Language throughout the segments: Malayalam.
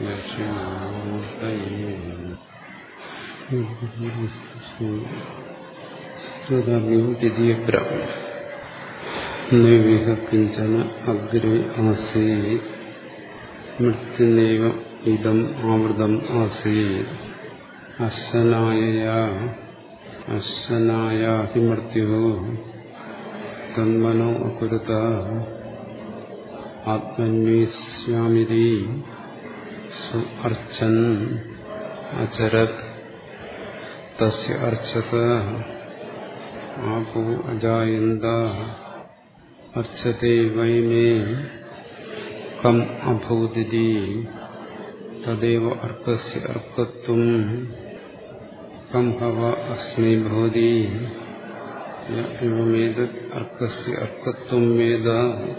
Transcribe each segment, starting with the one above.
ദക്ഷിണാമൂർത്തയും ദ്വിതീയബ്രാഹ്മണം നൈവിഹ കിഞ്ചന അഗ്രേ ആസീത് മൃത്യുനൈവ ഇതം ആമൃതം ആസീത് അശനായ അശനായ ഹി മൃത്യു തന്മനോ അകുരുത ആത്മന്വേഷ്യാമിതി അർച്ചൻ അചരത് തസ്യ അർച്ചത ആപോ അജായന്ത അർച്ചത്തെ വൈ മേ കം അഭൂതിരി തദേവ അർക്കസ്യ അർക്കത്വം കം ഹവ അസ്മൈ ഭവതി എവമേതത് അർക്കസ്യ അർക്കത്വം വേദ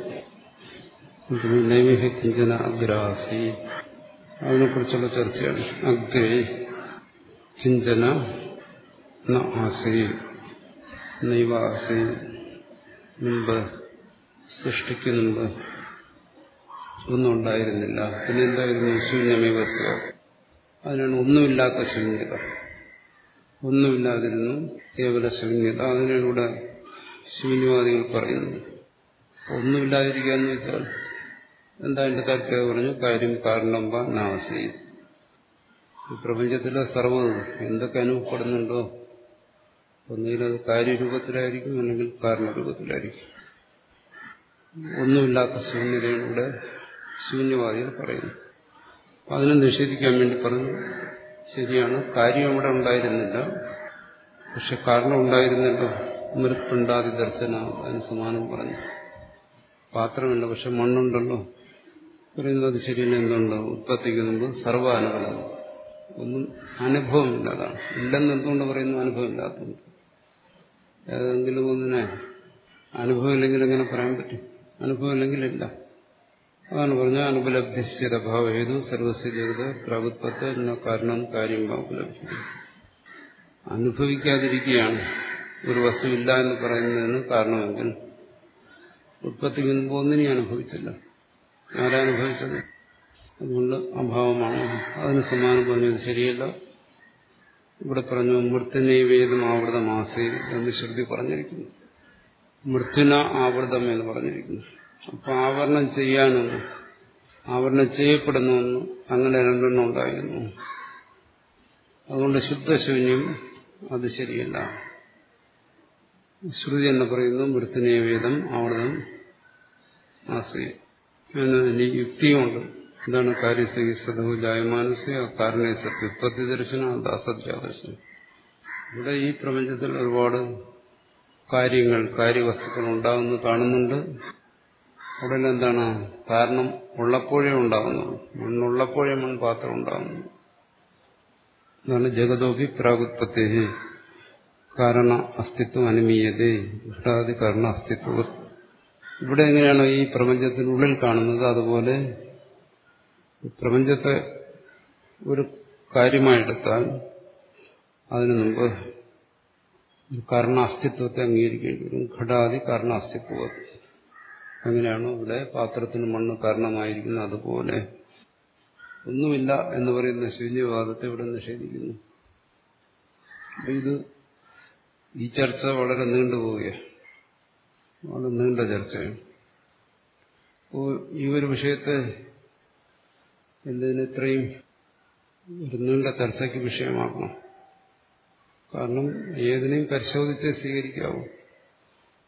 നൈവിഹ കിഞ്ചന അഗ്രാസി അതിനെക്കുറിച്ചുള്ള ചർച്ചയാണ് അഗ്രേ കിഞ്ചന ന ആസി നൈവാസി മുമ്പ് സൃഷ്ടിക്ക് മുമ്പ് ഒന്നും ഉണ്ടായിരുന്നില്ല പിന്നെ എന്തായിരുന്നു ശൂന്യമേവസ്യ അതിനാണ് ഒന്നുമില്ലാത്ത ശൂന്യത ഒന്നുമില്ലാതിരുന്നു കേവല ശൂന്യത അതിനാണ് ഇവിടെ ശൂന്യവാദികൾ പറയുന്നത് ഒന്നുമില്ലാതിരിക്കുക എന്ന് വെച്ചാൽ എന്താ എന്റെ താല്പര്യം പറഞ്ഞു കാര്യം കാരണം നാസി ഈ പ്രപഞ്ചത്തിലെ സർവ്വത് എന്തൊക്കെ അനുഭവപ്പെടുന്നുണ്ടോ ഒന്നുകിൽ അത് കാര്യരൂപത്തിലായിരിക്കും അല്ലെങ്കിൽ കാരണരൂപത്തിലായിരിക്കും ഒന്നുമില്ലാത്ത ശൂന്യതയാണ് ഇവിടെ ശൂന്യവാദികൾ പറയുന്നു അപ്പം അതിനെ നിഷേധിക്കാൻ വേണ്ടി പറഞ്ഞു ശരിയാണ് കാര്യം ഇവിടെ ഉണ്ടായിരുന്നില്ല പക്ഷെ കാരണം ഉണ്ടായിരുന്നല്ലോ മൃത്തുണ്ടാതി ദർശന അതിന് സമാനം പറഞ്ഞു പാത്രമില്ല പക്ഷെ മണ്ണുണ്ടല്ലോ പറയുന്നത് ശരിയല്ല എന്തുണ്ട് ഉത്പത്തിക്ക് മുമ്പ് സർവ്വ അനുഭവം ഒന്നും അനുഭവമില്ലാതാണ് ഇല്ലെന്ന് എന്തുകൊണ്ട് പറയുന്നു അനുഭവമില്ലാത്തത് ഏതെങ്കിലും ഒന്നിനെ അനുഭവമില്ലെങ്കിൽ എങ്ങനെ പറയാൻ പറ്റും അനുഭവമില്ലെങ്കിലില്ല അതാണ് പറഞ്ഞ അനുപലബ്ധിശ്ചിതഭാവ ഏതു സർവസ്യ ജഗത പ്രഭുത്വത്തെ കാരണം കാര്യം ഉപലബ്ധിക്കും അനുഭവിക്കാതിരിക്കുകയാണ് ഒരു വസ്തുവില്ല എന്ന് പറയുന്നതിന് കാരണമെങ്കിൽ ഉത്പത്തിക്ക് മുൻപ് ഒന്നിനെയും അനുഭവിച്ചില്ല ആരനുഭവിച്ചത് അതുകൊണ്ട് അഭാവമാണ് അതിന് സമാനം പറഞ്ഞത് ശരിയല്ല ഇവിടെ പറഞ്ഞു മൃത്യുനൈവേദം ആവൃതമാസേ എന്ന് ശ്രുതി പറഞ്ഞിരിക്കുന്നു മൃത്യുന ആവൃതം എന്ന് പറഞ്ഞിരിക്കുന്നു അപ്പൊ ആവരണം ചെയ്യാനൊന്ന് ആവരണം ചെയ്യപ്പെടുന്നുവെന്ന് അങ്ങനെ രണ്ടെണ്ണം ഉണ്ടായിരുന്നു അതുകൊണ്ട് ശുദ്ധശൂന്യം അത് ശരിയല്ല ശ്രുതി എന്ന് പറയുന്നു മൃത്യുനൈവേദം ആവൃതം ആസേ എന്നതിന് യുക്തിയുമുണ്ട് എന്താണ് കാര്യസഹിസതവും ജായമാനസ്യ കാരണേ സത്യുത്പത്തി ദർശനം അത് അസത്യാദർശനം ഇവിടെ ഈ പ്രപഞ്ചത്തിൽ ഒരുപാട് കാര്യങ്ങൾ കാര്യവസ്തുക്കൾ ഉണ്ടാകുന്നു കാണുന്നുണ്ട് ഉടനെ എന്താണ് കാരണം ഉള്ളപ്പോഴേ ഉണ്ടാകുന്നു മണ്ണുള്ളപ്പോഴേ മൺപാത്രം ഉണ്ടാകുന്നു എന്നാണ് ജഗതോപി പ്രാഗുത്പത്തേ കാരണ അസ്തിത്വം അനുമീയതേ ഘടാതി കാരണ അസ്തിത്വ ഇവിടെ എങ്ങനെയാണോ ഈ പ്രപഞ്ചത്തിനുള്ളിൽ കാണുന്നത് അതുപോലെ പ്രപഞ്ചത്തെ ഒരു കാര്യമായെടുത്താൽ അതിനു മുമ്പ് കാരണാസ്തിത്വത്തെ അംഗീകരിക്കേണ്ടി വരും ഘടാതി കാരണാസ്തിത്വ അങ്ങനെയാണോ ഇവിടെ പാത്രത്തിന് മണ്ണ് കാരണമായിരിക്കുന്നത് അതുപോലെ ഒന്നുമില്ല എന്ന് പറയുന്ന ശൂന്യവാദത്തെ ഇവിടെ നിഷേധിക്കുന്നു ഇത് ഈ ചർച്ച വളരെ നീണ്ടുപോവുകയാണ് വളരെ നീണ്ട ചർച്ചയാണ് അപ്പോൾ ഈ ഒരു വിഷയത്തെ എന്തിന് ഇത്രയും ഒരു നീണ്ട ചർച്ചയ്ക്ക് വിഷയമാക്കണം കാരണം ഏതിനെയും പരിശോധിച്ച് സ്വീകരിക്കാവൂ